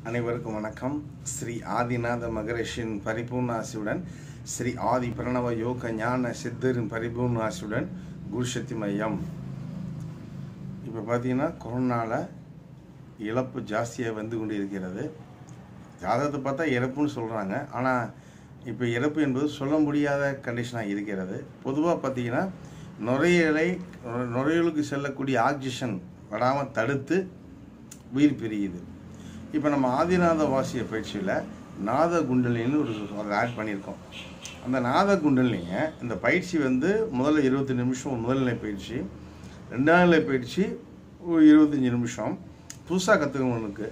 அனைவருக்கும் வணக்கம் ஸ்ரீ ஆதிநாத மகரிஷின் பரிபூர்ண ஆசியுடன் ஸ்ரீ ஆதி பிரணவ யோக ஞான சித்தரின் பரிபூர்ண ஆசியுடன் குருசக்தி மையம் இப்போ பார்த்தீங்கன்னா கொரோனாவில் இழப்பு ஜாஸ்தியாக வந்து கொண்டு இருக்கிறது ஜாதகத்தை பார்த்தா இறப்புன்னு சொல்கிறாங்க ஆனால் இப்போ இறப்பு என்பது சொல்ல முடியாத கண்டிஷனாக இருக்கிறது பொதுவாக பார்த்தீங்கன்னா நுரையீரலை நுரையீரலுக்கு செல்லக்கூடிய ஆக்சிஜன் வராமல் தடுத்து உயிர் பிரியுது இப்போ நம்ம ஆதிநாத வாசிய பயிற்சியில் நாத குண்டலின்னு ஒரு ஒரு ஆட் பண்ணியிருக்கோம் அந்த நாத குண்டலிங்க இந்த பயிற்சி வந்து முதல்ல இருபத்தி நிமிஷம் முதல்நிலை பயிற்சி ரெண்டாம் நிலை பயிற்சி ஒரு இருபத்தஞ்சி நிமிஷம் புதுசாக கற்றுக்கவங்களுக்கு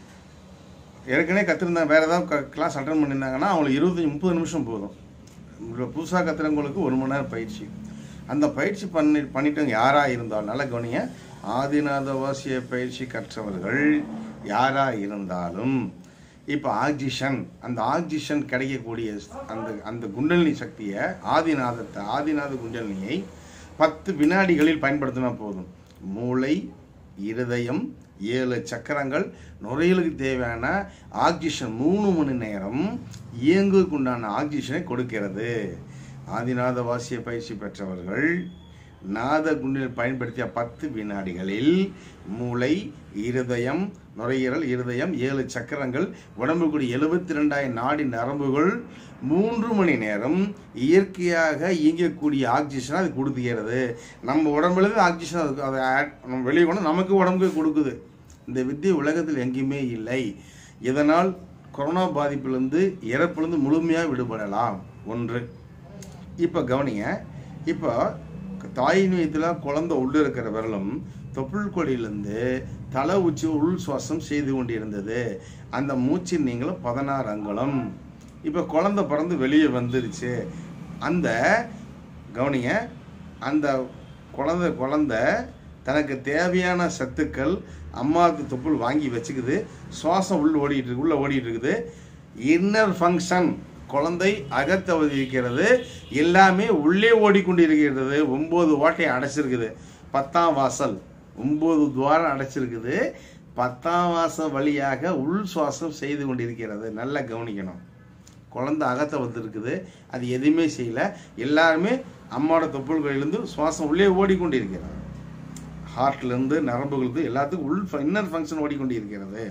ஏற்கனவே கற்றுருந்தாங்க வேறு ஏதாவது கிளாஸ் அட்டன் பண்ணியிருந்தாங்கன்னா அவங்களுக்கு இருபத்தஞ்சி முப்பது நிமிஷம் போதும் இப்போ புதுசாக கற்றுறவங்களுக்கு ஒரு மணி நேரம் பயிற்சி அந்த பயிற்சி பண்ணி பண்ணிட்டவங்க யாராக இருந்தாலும் நல்ல கவனிய ஆதிநாத வாசிய பயிற்சி கற்றவர்கள் யாராக இருந்தாலும் இப்போ ஆக்சிஜன் அந்த ஆக்சிஜன் கிடைக்கக்கூடிய அந்த அந்த குண்டலினி சக்தியை ஆதிநாதத்தை ஆதிநாத குண்டலினியை பத்து வினாடிகளில் பயன்படுத்தினா போதும் மூளை இருதயம் ஏழு சக்கரங்கள் நுரையீரலுக்கு தேவையான ஆக்சிஜன் மூணு மணி நேரம் இயங்குக்குண்டான ஆக்சிஜனை கொடுக்கிறது ஆதிநாத வாசிய பயிற்சி பெற்றவர்கள் நாத குண்டில் பயன்படுத்திய பத்து வினாடிகளில் மூளை இருதயம் நுரையீரல் இருதயம் ஏழு சக்கரங்கள் உடம்புக்குரிய எழுபத்தி ரெண்டாயிரம் நாடி நரம்புகள் மூன்று மணி நேரம் இயற்கையாக இயங்கக்கூடிய ஆக்சிஜனை அது கொடுத்துகிறது நம்ம உடம்புல ஆக்சிஜன் அதுக்கு அதை ஆட் நம்ம வெளியே கொண்டு நமக்கு உடம்புக்கு கொடுக்குது இந்த வித்தியை உலகத்தில் எங்கேயுமே இல்லை இதனால் கொரோனா பாதிப்பிலிருந்து இறப்பிலிருந்து முழுமையாக விடுபடலாம் ஒன்று இப்போ கவனிங்க இப்போ தாயின் வயிற்றில் குழந்தை உள்ளே இருக்கிற விரலும் தொப்புள் கொடியிலேருந்து தலை உச்சி உள் சுவாசம் செய்து கொண்டிருந்தது அந்த மூச்சின் நீங்களும் பதினாறு அங்குலம் இப்போ குழந்தை பிறந்து வெளியே வந்துருச்சு அந்த கவனிங்க அந்த குழந்தை குழந்தை தனக்கு தேவையான சத்துக்கள் அம்மாவுக்கு தொப்புள் வாங்கி வச்சுக்குது சுவாசம் உள்ள ஓடிட்டு இருக்கு உள்ள ஓடிட்டு இருக்குது இன்னர் ஃபங்க்ஷன் குழந்தை அகத்தவதி இருக்கிறது எல்லாமே உள்ளே ஓடிக்கொண்டு இருக்கிறது ஒம்பது ஓட்டை அடைச்சிருக்குது பத்தாம் வாசல் ஒம்பது துவாரம் அடைச்சிருக்குது பத்தாம் வாசல் வழியாக உள் சுவாசம் செய்து கொண்டிருக்கிறது நல்லா கவனிக்கணும் குழந்தை அகத்தை வந்துருக்குது அது எதுவுமே செய்யலை எல்லாருமே அம்மாவோட தொப்புள்களிலிருந்து சுவாசம் உள்ளே ஓடிக்கொண்டு இருக்கிறது ஹார்ட்லேருந்து நரம்புகளுக்கு எல்லாத்துக்கும் உள் இன்னர் ஃபங்க்ஷன் ஓடிக்கொண்டு இருக்கிறது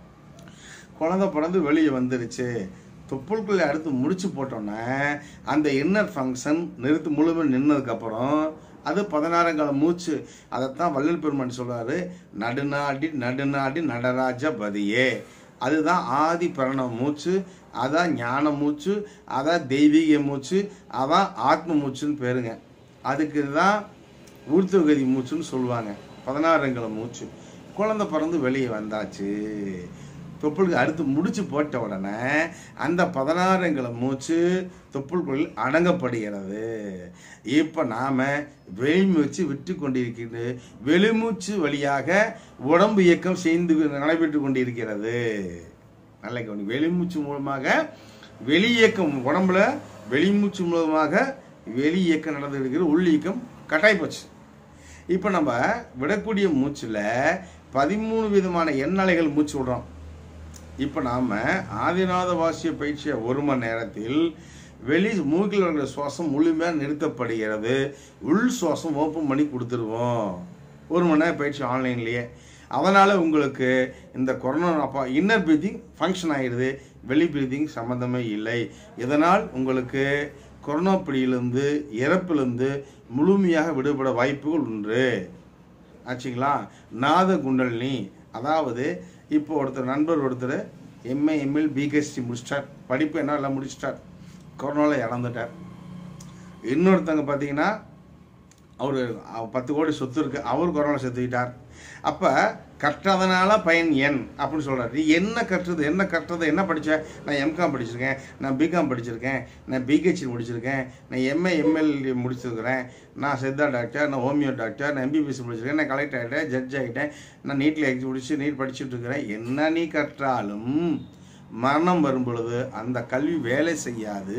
குழந்தை பிறந்து வெளியே வந்துருச்சு தொப்புள்களை அடுத்து முடிச்சு போட்டோன்னே அந்த இன்னர் ஃபங்க்ஷன் நிறுத்து முழுமை நின்னதுக்கப்புறம் அது பதினாறாம் கால மூச்சு அதைத்தான் வள்ளல் பெருமான் சொல்கிறாரு நடுநாடி நடுநாடி நடராஜ பதியே அதுதான் ஆதி பிரணவ மூச்சு அதான் ஞான மூச்சு அதான் தெய்வீக மூச்சு அதான் ஆத்ம மூச்சுன்னு பேருங்க அதுக்கு தான் ஊர்த்துவகதி மூச்சுன்னு சொல்லுவாங்க பதினாறுங்கள மூச்சு குழந்தை பிறந்து வெளியே வந்தாச்சு தொப்புளுக்கு அடுத்து முடிச்சு போட்ட உடனே அந்த பதினாறுங்கள மூச்சு தொப்புள்குள் அடங்கப்படுகிறது இப்போ நாம் வெளிமூச்சு விட்டு கொண்டிருக்கிறது வெளிமூச்சு வழியாக உடம்பு இயக்கம் செய்து நடைபெற்று கொண்டிருக்கிறது நல்ல கவனி வெளிமூச்சு மூலமாக வெளி இயக்கம் உடம்புல வெளிமூச்சு மூலமாக வெளி இயக்கம் நடந்துருக்கிற உள் இயக்கம் கட்டாய் போச்சு இப்போ நம்ம விடக்கூடிய மூச்சில் பதிமூணு விதமான எண்ணலைகள் மூச்சு விடுறோம் இப்போ நாம் ஆதிநாத வாசிய பயிற்சியை ஒரு மணி நேரத்தில் வெளி மூக்கில் இருக்கிற சுவாசம் முழுமையாக நிறுத்தப்படுகிறது உள் சுவாசம் ஓப்பன் பண்ணி கொடுத்துருவோம் ஒரு மணி நேரம் பயிற்சி ஆன்லைன்லேயே அதனால் உங்களுக்கு இந்த கொரோனா அப்பா இன்னர் ப்ரீத்திங் ஃபங்க்ஷன் ஆகிடுது வெளி ப்ரீத்திங் சம்மந்தமே இல்லை இதனால் உங்களுக்கு கொரோனா பிடியிலிருந்து இறப்பிலிருந்து முழுமையாக விடுபட வாய்ப்புகள் உண்டு ஆச்சுங்களா நாத குண்டலினி அதாவது இப்போ ஒருத்தர் நண்பர் ஒருத்தர் எம்ஏ எம்எல் பிஹெச்டி முடிச்சிட்டார் படிப்பு என்ன எல்லாம் முடிச்சிட்டார் கொரோனாவில் இறந்துட்டார் இன்னொருத்தவங்க பார்த்தீங்கன்னா அவர் பத்து கோடி சொத்து இருக்கு அவர் கொரோனா செத்துக்கிட்டார் அப்போ கற்றதனால பயன் என் அப்படின்னு சொல்கிறார் என்ன கற்றுறது என்ன கற்றது என்ன படித்த நான் எம்காம் படிச்சிருக்கேன் நான் பிகாம் படிச்சிருக்கேன் நான் பிஹெச்டி முடிச்சிருக்கேன் நான் எம்ஏ எம்எல் முடிச்சிருக்கிறேன் நான் சித்தா டாக்டர் நான் ஹோமியோ டாக்டர் நான் எம்பிபிஎஸ் முடிச்சிருக்கேன் நான் கலெக்டர் ஆகிட்டேன் ஜட்ஜ் ஆகிட்டேன் நான் நீட்டில் எக்ஸி முடிச்சு நீட் படிச்சுட்டு இருக்கிறேன் என்ன நீ கற்றாலும் மரணம் வரும் பொழுது அந்த கல்வி வேலை செய்யாது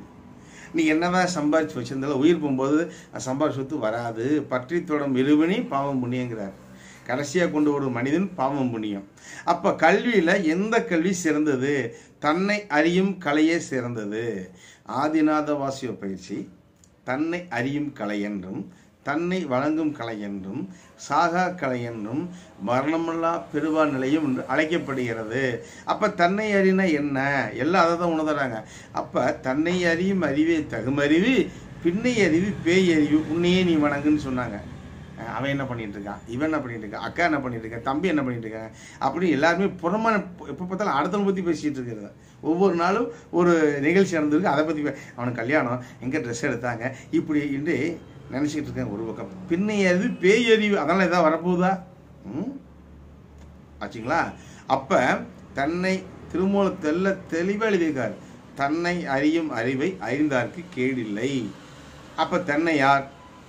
நீ என்னதான் சம்பாரிச்சு வச்சிருந்தாலும் உயிர் போகும்போது சம்பாரிச்சு சொத்து வராது பற்றி தொடம் இருவினி பாவம் புண்ணியங்கிறார் கடைசியாக கொண்டு வரும் மனிதன் பாவம் புண்ணியம் அப்போ கல்வியில் எந்த கல்வி சிறந்தது தன்னை அறியும் கலையே சிறந்தது ஆதிநாத வாசிய பயிற்சி தன்னை அறியும் கலை என்றும் தன்னை வழங்கும் கலை என்றும் சாகா கலை என்றும் மரணமில்லா பெருவா நிலையும் என்று அழைக்கப்படுகிறது அப்போ தன்னை அறினா என்ன எல்லாம் அதை தான் உணர்ந்துறாங்க அப்போ தன்னை அறியும் அறிவே தகுமறிவு பின்னை அறிவு பேய் அறிவு உன்னையே நீ வணங்குன்னு சொன்னாங்க அஹ் அவன் என்ன பண்ணிட்டு இருக்கான் இவன் என்ன பண்ணிட்டு இருக்கான் அக்கா என்ன பண்ணிட்டு இருக்கா தம்பி என்ன பண்ணிட்டு இருக்காங்க அப்படி எல்லாருமே புறமான எப்போ பார்த்தாலும் அடுத்தவங்க பற்றி பேசிட்டு இருக்கிறது ஒவ்வொரு நாளும் ஒரு நிகழ்ச்சி நடந்திருக்கு அதை பற்றி அவனுக்கு கல்யாணம் எங்கே ட்ரெஸ் எடுத்தாங்க இப்படி என்று நினச்சிக்கிட்டு இருக்கேன் ஒரு பக்கம் பின்னை அறிவு பேய் அறிவு அதெல்லாம் எதாவது வரப்போகுதா ம் ஆச்சுங்களா அப்போ தன்னை திருமூல தெல்ல தெளிவாக எழுதியிருக்கார் தன்னை அறியும் அறிவை அறிந்தார்க்கு கேடில்லை அப்போ தன்னை யார்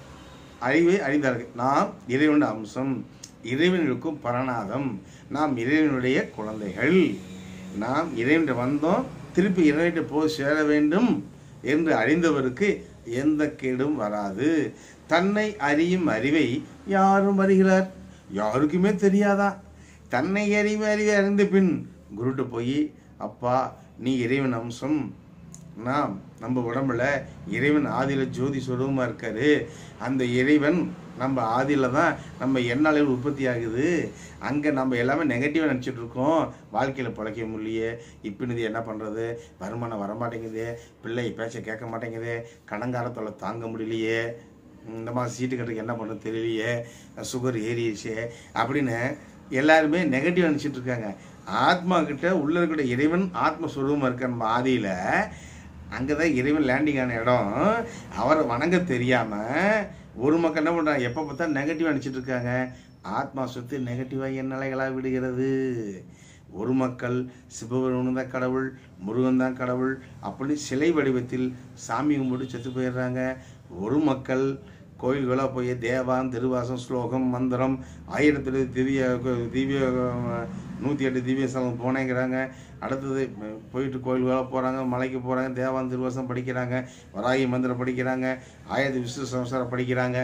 அறிவை அறிந்தார்கள் நாம் இறைவனுடைய அம்சம் இறைவனுக்கும் பரநாதம் நாம் இறைவனுடைய குழந்தைகள் நாம் இறைவன் வந்தோம் திருப்பி இறைவன்கிட்ட போய் சேர வேண்டும் என்று அறிந்தவருக்கு எந்த கேடும் வராது தன்னை அறியும் அறிவை யாரும் அறிகிறார் யாருக்குமே தெரியாதா தன்னை அறிவு அறிவை அறிந்த பின் குருட்ட போய் அப்பா நீ இறைவன் அம்சம் நாம் நம்ம உடம்புல இறைவன் ஆதியில ஜோதி சுரூபமாக இருக்காரு அந்த இறைவன் நம்ம ஆதியில தான் நம்ம எண்ணாலையில் உற்பத்தி ஆகுது அங்கே நம்ம எல்லாமே நெகட்டிவாக நினச்சிட்டு இருக்கோம் வாழ்க்கையில் பிழைக்க முடியலையே இப்போ என்ன பண்ணுறது வருமானம் வரமாட்டேங்குது பிள்ளை பேச்சை கேட்க மாட்டேங்குது கடங்காரத்தோட தாங்க முடியலையே இந்த மாதிரி சீட்டு கட்டுறதுக்கு என்ன பண்ணுறது தெரியலையே சுகர் ஏறிடுச்சு அப்படின்னு எல்லாருமே நெகட்டிவ் நினச்சிட்டு இருக்காங்க ஆத்மா கிட்ட உள்ள இருக்கிற இறைவன் ஆத்மஸ்வரூபமாக இருக்க நம்ம ஆதியில் அங்கே தான் இறைவன் லேண்டிங் ஆன இடம் அவரை வணங்க தெரியாமல் ஒரு மக்கள் என்ன பண்ணுறாங்க எப்போ பார்த்தா நெகட்டிவாக நினச்சிட்டு இருக்காங்க ஆத்மா சொத்து நெகட்டிவாக என் நிலைகளாக விடுகிறது ஒரு மக்கள் சிவபெருமன் தான் கடவுள் முருகன் தான் கடவுள் அப்படின்னு சிலை வடிவத்தில் சாமி கும்பிட்டு செத்து போயிடுறாங்க ஒரு மக்கள் கோயில்களாக போய் தேவான் திருவாசம் ஸ்லோகம் மந்திரம் ஆயிரத்தி திவ்ய திவ்ய நூற்றி எட்டு திவ்ய ஸ்தலம் போனேங்கிறாங்க அடுத்தது போயிட்டு கோயில்களாக போகிறாங்க மலைக்கு போகிறாங்க தேவான் திருவாசம் படிக்கிறாங்க வராகி மந்திரம் படிக்கிறாங்க ஆயிரத்தி விஷ்ணு சம்சாரம் படிக்கிறாங்க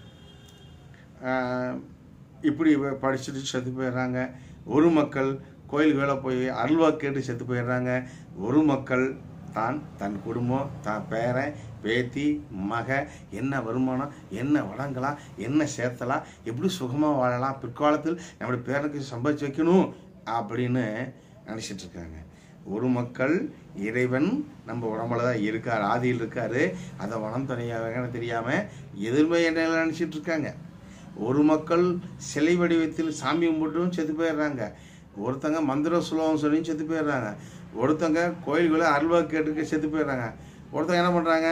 ஆஹ் இப்படி படிச்சுட்டு செத்து போயிடுறாங்க ஒரு மக்கள் கோயில்களை போய் அல்வா கேட்டு செத்து போயிடுறாங்க ஒரு மக்கள் தான் தன் குடும்பம் தான் பேரன் பேத்தி மக என்ன வருமானம் என்ன வழங்கலாம் என்ன சேர்த்தலாம் எப்படி சுகமாக வாழலாம் பிற்காலத்தில் நம்முடைய பேரனுக்கு சம்பாதிச்சு வைக்கணும் அப்படின்னு நினச்சிட்டு இருக்காங்க ஒரு மக்கள் இறைவன் நம்ம உடம்புல தான் இருக்கார் ஆதியில் இருக்காரு அதை வனம் தனியாக தெரியாமல் எதிர்மை என்ன நினச்சிட்டு இருக்காங்க ஒரு மக்கள் சிலை வடிவத்தில் சாமி கும்பிட்டும் செத்து போயிடுறாங்க ஒருத்தங்க மந்திர சுலோகம் சொல்லி செத்து போயிடுறாங்க ஒருத்தங்க கோயில்களை அருள்வா கேட்டுக்க செத்து போயிடுறாங்க ஒருத்தங்க என்ன பண்ணுறாங்க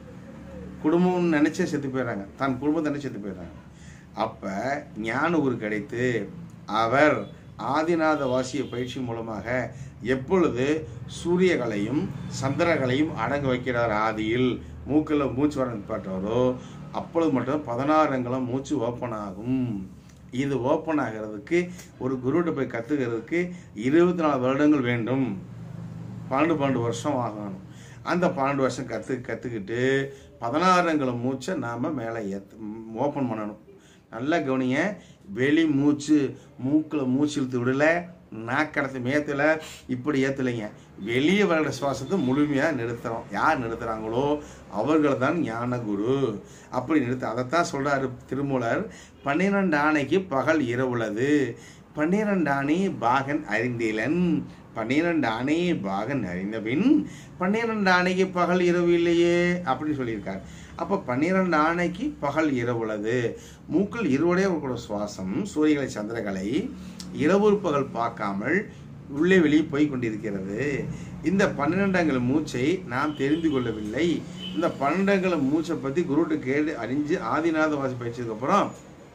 குடும்பம்னு நினச்சே செத்து போயிடுறாங்க தன் குடும்பத்தை நினச்சி செத்து போயிடுறாங்க அப்போ ஞான குரு கிடைத்து அவர் ஆதிநாத வாசிய பயிற்சி மூலமாக எப்பொழுது சூரியகளையும் சந்திரகளையும் அடங்க வைக்கிறார் ஆதியில் மூக்கில் மூச்சு வர நிப்பாட்டாரோ அப்பொழுது மட்டும் பதினாறு அங்குலம் மூச்சு ஓப்பன் ஆகும் இது ஓப்பன் ஆகிறதுக்கு ஒரு குருகிட்ட போய் கற்றுக்கிறதுக்கு இருபத்தி நாலு வருடங்கள் வேண்டும் பன்னெண்டு பன்னெண்டு வருஷம் ஆகணும் அந்த பன்னெண்டு வருஷம் கற்று கற்றுக்கிட்டு பதினாறுங்கிற மூச்சை நாம் மேலே ஏற்று ஓப்பன் பண்ணணும் நல்லா கவனிங்க வெளி மூச்சு மூக்கில் மூச்சு இழுத்து விடல நாக்கடத்து மேத்துல இப்படி ஏற்றலைங்க வெளியே வர்ற சுவாசத்தை முழுமையாக நிறுத்துறோம் யார் நிறுத்துறாங்களோ அவர்கள் தான் ஞான குரு அப்படி நிறுத்த அதைத்தான் சொல்றாரு திருமூலர் பன்னிரண்டு ஆணைக்கு பகல் இரவுள்ளது பன்னிரண்டு ஆணை பாகன் அறிந்தீலன் பன்னிரண்டு ஆணை பாகன் அறிந்தபின் பன்னிரண்டு ஆணைக்கு பகல் இரவு இல்லையே அப்படின்னு சொல்லியிருக்கார் அப்போ பன்னிரண்டு ஆணைக்கு பகல் இரவு உள்ளது மூக்கில் இருவடைய கூட சுவாசம் சூரியகளை சந்திரகளை இரவு பகல் பார்க்காமல் உள்ளே வெளியே போய் கொண்டிருக்கிறது இந்த பன்னிரெண்டாங்கல மூச்சை நாம் தெரிந்து கொள்ளவில்லை இந்த பன்னெண்டாங்கல மூச்சை பற்றி குருட்டு கேடு அறிஞ்சு ஆதிநாத வாசி பயிற்சியதுக்கப்புறம்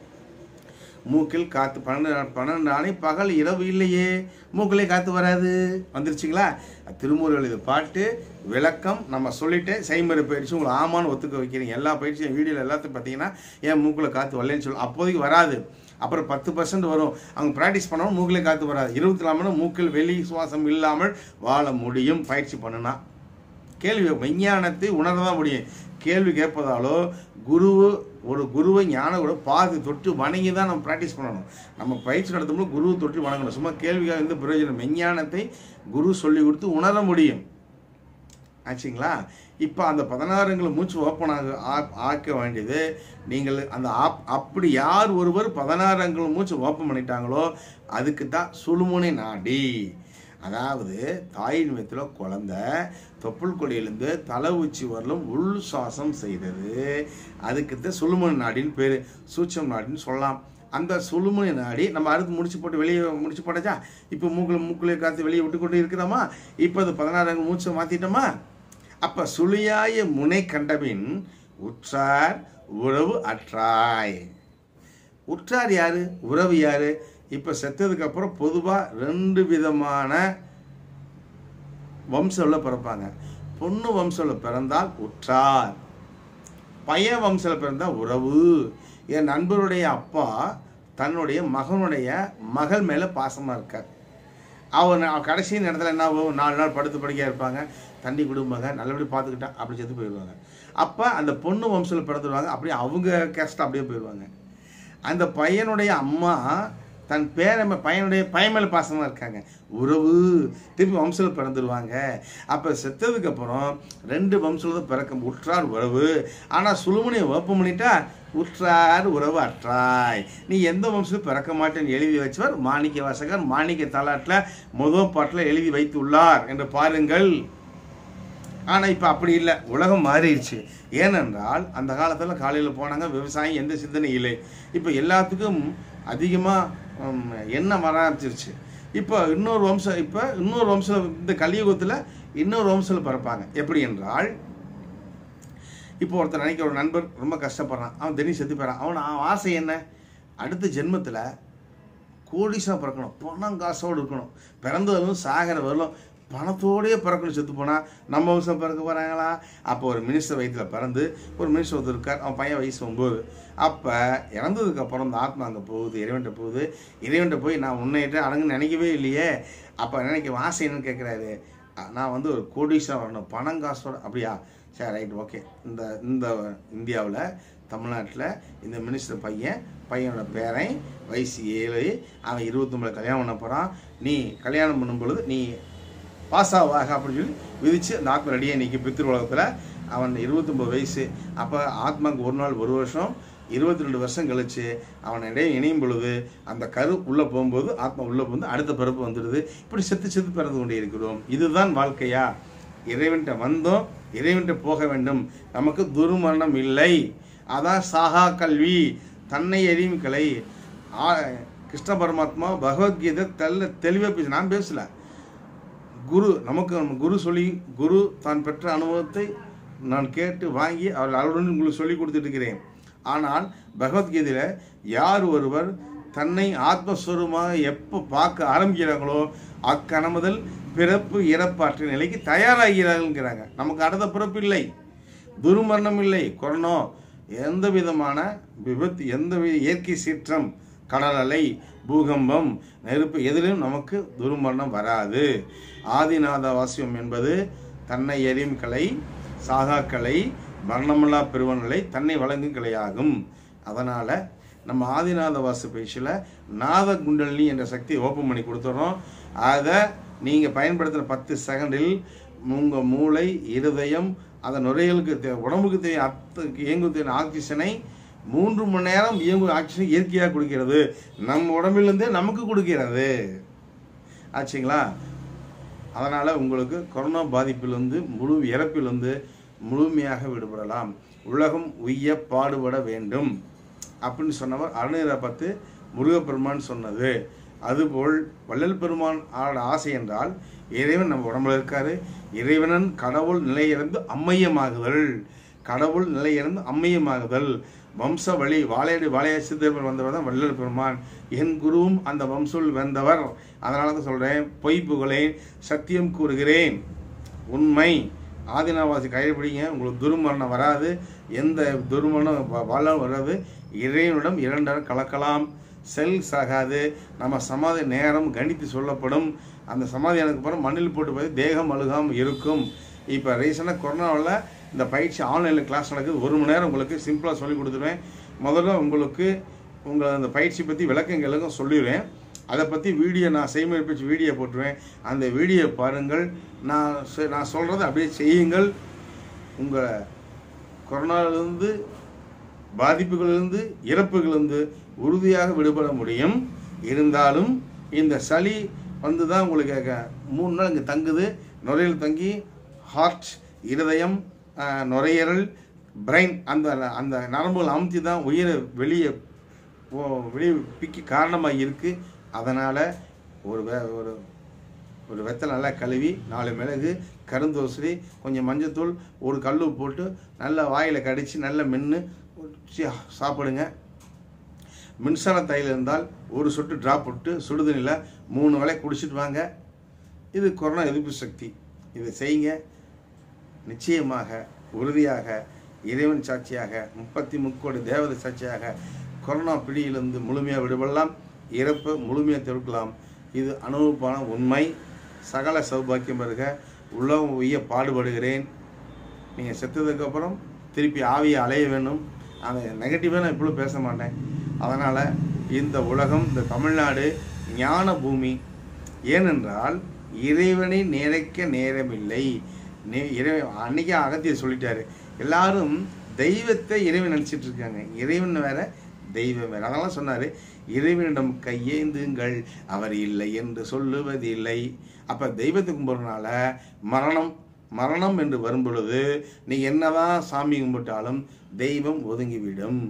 மூக்கில் காற்று பன்னெண்டு பன்னெண்டு ஆணை பகல் இரவு இல்லையே மூக்கிலே காற்று வராது வந்துருச்சுங்களா திருமுறைகள் இது பாட்டு விளக்கம் நம்ம சொல்லிட்டு செய்முறை பயிற்சி உங்களை ஆமான்னு ஒத்துக்க வைக்கிறீங்க எல்லா பயிற்சியும் வீடியோவில் எல்லாத்தையும் பார்த்தீங்கன்னா ஏன் மூக்கில் காற்று வரலன்னு சொல்லி அப்போதைக்கு வராது அப்புறம் பத்து பர்சன்ட் வரும் அவங்க ப்ராக்டிஸ் பண்ணாலும் மூக்கிலே காற்று வராது இருபத்தி நாலு மணி நேரம் மூக்கில் வெளி சுவாசம் இல்லாமல் வாழ முடியும் பயிற்சி பண்ணுனா கேள்வி விஞ்ஞானத்தை உணரதான் முடியும் கேள்வி கேட்பதாலோ குரு ஒரு குருவை ஞான கூட பார்த்து தொட்டு வணங்கி தான் நம்ம ப்ராக்டிஸ் பண்ணணும் நம்ம பயிற்சி நடத்தும்போது குருவை தொட்டு வணங்கணும் சும்மா கேள்விக்காக எந்த பிரயோஜனம் விஞ்ஞானத்தை குரு சொல்லி கொடுத்து உணர முடியும் ஆச்சுங்களா இப்போ அந்த பதினாறுங்களை மூச்சு ஓப்பன் ஆக ஆ- ஆக்க வேண்டியது நீங்கள் அந்த ஆப் அப்படி யார் ஒருவர் பதினாறு அங்குல மூச்சு ஓப்பன் பண்ணிட்டாங்களோ அதுக்கு தான் சுழுமுனை நாடி அதாவது தாயின் வயிற்றில் குழந்தை தொப்புள் கொடியிலேருந்து தலை உச்சி வரலும் உள் சுவாசம் செய்தது அதுக்கு தான் சுழுமுனை நாடின்னு பேர் சூட்சம் நாடின்னு சொல்லலாம் அந்த சுழுமுனை நாடி நம்ம அடுத்து முடிச்சு போட்டு வெளியே முடிச்சு போட்டாச்சா இப்போ மூக்கில் மூக்கிலே காற்று வெளியே விட்டு கொண்டு இருக்கிறோமா இப்போ அது பதினாறு அங்கு மூச்சை மாற்றிட்டோமா அப்ப சுழியாய முனை கண்டபின் உற்றார் உறவு அற்றாய் உற்றார் யாரு உறவு யாரு இப்ப செத்ததுக்கு அப்புறம் பொதுவா ரெண்டு விதமான வம்சம்ல பிறப்பாங்க பொண்ணு வம்சம்ல பிறந்தால் உற்றார் பையன் வம்சத்தில் பிறந்தா உறவு என் நண்பருடைய அப்பா தன்னுடைய மகனுடைய மகள் மேல பாசமா இருக்கார் அவன் அவன் கடைசி நேரத்தில் என்ன ஆகும் நாலு நாள் படுத்து படுக்கையாக இருப்பாங்க தண்ணி கொடுப்பாங்க நல்லபடி பார்த்துக்கிட்டா அப்படி செத்து போயிடுவாங்க அப்போ அந்த பொண்ணு வம்சத்தில் பிறந்துடுவாங்க அப்படியே அவங்க கேஸ்ட் அப்படியே போயிடுவாங்க அந்த பையனுடைய அம்மா தன் பேர பையனுடைய பையன் மேலே பாசமாக இருக்காங்க உறவு திருப்பி வம்சத்தில் பிறந்துடுவாங்க அப்போ செத்ததுக்கு அப்புறம் ரெண்டு வம்சத்தில் தான் பிறக்க உற்றார் உறவு ஆனால் சுழுமுனையை ஓப்பன் பண்ணிட்டா உற்றார் உறவு அற்றாய் நீ எந்த வம்சத்தில் பிறக்க மாட்டேன்னு எழுதி வச்சவர் மாணிக்க வாசகர் மாணிக்க தலாட்டில் முதல் பாட்டில் எழுதி வைத்துள்ளார் என்று பாருங்கள் ஆனால் இப்போ அப்படி இல்லை உலகம் மாறிடுச்சு ஏனென்றால் அந்த காலத்தில் காலையில் போனாங்க விவசாயம் எந்த சிந்தனை இல்லை இப்போ எல்லாத்துக்கும் அதிகமாக எண்ணம் வர ஆரம்பிச்சிருச்சு இப்போ இன்னொரு வம்சம் இப்போ இன்னொரு வம்சம் இந்த கலியுகத்தில் இன்னொரு வம்சத்தில் பிறப்பாங்க எப்படி என்றால் இப்போ ஒருத்தர் நினைக்க ஒரு நண்பர் ரொம்ப கஷ்டப்படுறான் அவன் திடீர்னு செத்து போயிடறான் அவன் அவன் ஆசை என்ன அடுத்த ஜென்மத்தில் கோடிசா பிறக்கணும் பணம் காசோடு இருக்கணும் பிறந்தவரும் சாகிற வரலும் பணத்தோடயே பிறக்கணும் செத்து போனால் நம்ம வம்சம் பிறக்க போகிறாங்களா அப்போ ஒரு மினிஸ்டர் வயிற்றில் பிறந்து ஒரு மினிஸ்டர் ஒருத்தர் இருக்கார் அவன் பையன் வயசு ஒம்பது அப்போ இறந்ததுக்கப்புறம் இந்த ஆத்மா அங்கே போகுது இறைவன்ட்ட போகுது இறைவன்ட்ட போய் நான் உன்னையிட்ட அடங்குன்னு நினைக்கவே இல்லையே அப்போ நினைக்க ஆசை என்னன்னு கேட்குறாரு நான் வந்து ஒரு கோடீஸ்வரன் வரணும் பணம் காசோட அப்படியா சரி ரைட் ஓகே இந்த இந்த இந்தியாவில் தமிழ்நாட்டில் இந்த மினிஸ்டர் பையன் பையனோட பேரன் வயசு ஏழு அவன் இருபத்தொம்பது கல்யாணம் பண்ண போகிறான் நீ கல்யாணம் பண்ணும் பொழுது நீ பாஸ் ஆவாக அப்படின்னு சொல்லி விதிச்சு அந்த ஆத்மா ரெடியாக நிற்கி பித்திரு உலகத்தில் அவன் இருபத்தொம்பது வயசு அப்போ ஆத்மாவுக்கு ஒரு நாள் ஒரு வருஷம் இருபத்தி ரெண்டு வருஷம் கழிச்சு அவன் இடையே இணையும் பொழுது அந்த கரு உள்ளே போகும்போது ஆத்மா உள்ளே போகும்போது அடுத்த பிறப்பு வந்துடுது இப்படி செத்து செத்து பிறந்து கொண்டே இருக்கிறோம் இதுதான் வாழ்க்கையா இறைவன்கிட்ட வந்தோம் இறைவன்கிட்ட போக வேண்டும் நமக்கு துர்மரணம் இல்லை அதான் சாகா கல்வி தன்னை எரியும் கலை ஆ- கிருஷ்ண பரமாத்மா பகவத்கீதை தெல்ல தெளிவாக பேச நான் பேசல குரு நமக்கு நம்ம குரு சொல்லி குரு தான் பெற்ற அனுபவத்தை நான் கேட்டு வாங்கி அவர் அவருடன் உங்களுக்கு சொல்லி கொடுத்துட்டு இருக்கிறேன் ஆனால் பகவத்கீதையில் யார் ஒருவர் தன்னை ஆத்மஸ்வரூபமாக எப்போ பார்க்க ஆரம்பிக்கிறாங்களோ அக்கணமுதல் பிறப்பு இறப்பாற்ற நிலைக்கு தயாராகிறார்கள்ங்கிறாங்க நமக்கு அடுத்த பிறப்பு இல்லை துர்மரணம் இல்லை கொரோனா எந்த விதமான விபத்து எந்த வித இயற்கை சீற்றம் கடல் அலை பூகம்பம் நெருப்பு எதிலும் நமக்கு துர்மரணம் வராது ஆதிநாத வாசியம் என்பது தன்னை எரியும் கலை சாகா கலை மரணமில்லா பெருவநிலை தன்னை வழங்கும் கலையாகும் அதனால் நம்ம ஆதிநாத வாசு பயிற்சியில் நாத குண்டலினி என்ற சக்தியை ஓப்பன் பண்ணி கொடுத்துறோம் அதை நீங்கள் பயன்படுத்துகிற பத்து செகண்டில் உங்கள் மூளை இருதயம் அதன் நுரையீரலுக்கு தே உடம்புக்கு தேவை அத்து இயங்கு தேவை ஆக்சிஜனை மூன்று மணி நேரம் இயங்கும் ஆக்சிஜன் இயற்கையாக கொடுக்கிறது நம்ம உடம்பிலிருந்தே நமக்கு கொடுக்கிறது ஆச்சுங்களா அதனால் உங்களுக்கு கொரோனா பாதிப்பிலிருந்து முழு இறப்பிலிருந்து முழுமையாக விடுபடலாம் உலகம் உய்ய பாடுபட வேண்டும் அப்படின்னு சொன்னவர் அருணீரை பார்த்து முருகப்பெருமான் சொன்னது அதுபோல் வள்ளல் பெருமான் ஆட ஆசை என்றால் இறைவன் நம்ம உடம்புல இருக்காரு இறைவனன் கடவுள் நிலையிலிருந்து அம்மையமாகுதல் கடவுள் நிலையிலிருந்து அம்மையமாகுதல் வம்ச வழி வாழையடி வாழைய சித்தர்கள் வந்தவர் தான் வள்ளல் பெருமான் என் குருவும் அந்த வம்சல் வந்தவர் அதனால தான் சொல்கிறேன் பொய் புகழேன் சத்தியம் கூறுகிறேன் உண்மை ஆதினாவாசி கைப்பிடிங்க உங்களுக்கு துர்மரணம் வராது எந்த துர்மரணம் வ- வாழாலும் வராது இறைவனிடம் இரண்டரை கலக்கலாம் செல்ஸ் ஆகாது நம்ம சமாதி நேரம் கணித்து சொல்லப்படும் அந்த சமாதி எனக்கு அப்புறம் மண்ணில் போட்டு போய் தேகம் அழுகாமல் இருக்கும் இப்போ ரீசெண்டாக கொரோனாவில் இந்த பயிற்சி ஆன்லைனில் கிளாஸ் நடக்குது ஒரு மணி நேரம் உங்களுக்கு சிம்பிளாக சொல்லி கொடுத்துருவேன் முதல்ல உங்களுக்கு உங்களை அந்த பயிற்சி பற்றி விளக்கங்களுக்கும் சொல்லிடுவேன் அதை பற்றி வீடியோ நான் செய்முறை பயிற்சி வீடியோ போட்டுருவேன் அந்த வீடியோ பாருங்கள் நான் சொ- நான் சொல்கிறத அப்படியே செய்யுங்கள் உங்கள் கொரோனாவிலிருந்து பாதிப்புகளிலிருந்து இறப்புகளிலிருந்து உறுதியாக விடுபட முடியும் இருந்தாலும் இந்த சளி வந்து தான் உங்களுக்கு க- மூணு நாள் இங்கே தங்குது நுரையில் தங்கி ஹார்ட் இருதயம் ஆஹ், நுரையீரல் பிரெயின் அந்த அந்த நரம்புகள் அமுத்தி தான் உயிரை வெளியே போ- வெளியே பிக்க காரணமாக இருக்குது அதனால் ஒரு வே ஒரு ஒரு வெத்தலை நல்லா கழுவி நாலு மிளகு கருந்தோசரி கொஞ்சம் மஞ்சத்தூள் ஒரு கல் போட்டு நல்லா வாயில் கடித்து நல்லா மென்று சாப்பிடுங்க மின்சார தைலம் இருந்தால் ஒரு சொட்டு ட்ராப் விட்டு சுடுதண்ணியில் மூணு வேளை குடிச்சிட்டு வாங்க இது கொரோனா எதிர்ப்பு சக்தி இதை செய்யுங்க நிச்சயமாக உறுதியாக இறைவன் சாட்சியாக முப்பத்தி முக்கோடி தேவதை சாட்சியாக கொரோனா பிடியிலிருந்து முழுமையாக விடுபடலாம் இறப்பை முழுமையாக தடுக்கலாம் இது அனுபவப்பான உண்மை சகல சௌபாக்கியம் பெறுக உள்ளவங்க உய்ய பாடுபடுகிறேன் நீங்கள் செத்ததுக்கப்புறம் திருப்பி ஆவியை அலைய வேண்டும் அந்த நெகட்டிவாக நான் இப்பொழுது பேச மாட்டேன் அதனால் இந்த உலகம் இந்த தமிழ்நாடு ஞான பூமி ஏனென்றால் இறைவனை நினைக்க நேரமில்லை நே இறை அன்னைக்கே அகத்தியர் சொல்லிட்டாரு எல்லாரும் தெய்வத்தை இறைவன் நினச்சிட்டு இருக்காங்க இறைவன் வேற தெய்வம் வேற அதெல்லாம் சொன்னார் இறைவனிடம் கையேந்துங்கள் அவர் இல்லை என்று சொல்லுவதில்லை அப்போ தெய்வத்தை கும்பிட்றதுனால மரணம் மரணம் என்று வரும் பொழுது நீ என்னதான் சாமி கும்பிட்டாலும் தெய்வம் ஒதுங்கிவிடும்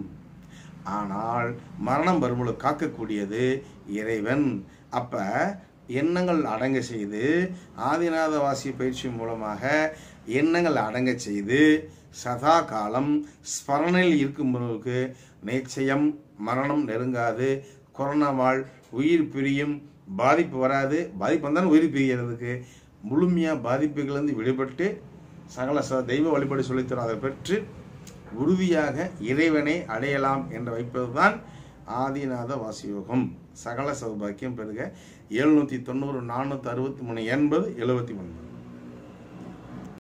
ஆனால் மரணம் வரும்பொழுது காக்கக்கூடியது இறைவன் அப்ப எண்ணங்கள் அடங்க செய்து ஆதிநாத வாசி பயிற்சி மூலமாக எண்ணங்கள் அடங்க செய்து சதா காலம் ஸ்மரணையில் இருக்கும்போது நிச்சயம் மரணம் நெருங்காது கொரோனாவால் உயிர் பிரியும் பாதிப்பு வராது பாதிப்பு வந்தாலும் உயிர் பிரியறதுக்கு முழுமையாக பாதிப்புகளிலிருந்து விடுபட்டு சகல ச தெய்வ வழிபாடு சொல்லித்தரும் அதை பெற்று உறுதியாக இறைவனை அடையலாம் என்று வைப்பதுதான் ஆதிநாத வாசியோகம் சகல சௌபாக்கியம் பெருக எழுநூற்றி தொண்ணூறு நானூற்றி அறுபத்தி மூணு எண்பது எழுபத்தி ஒன்பது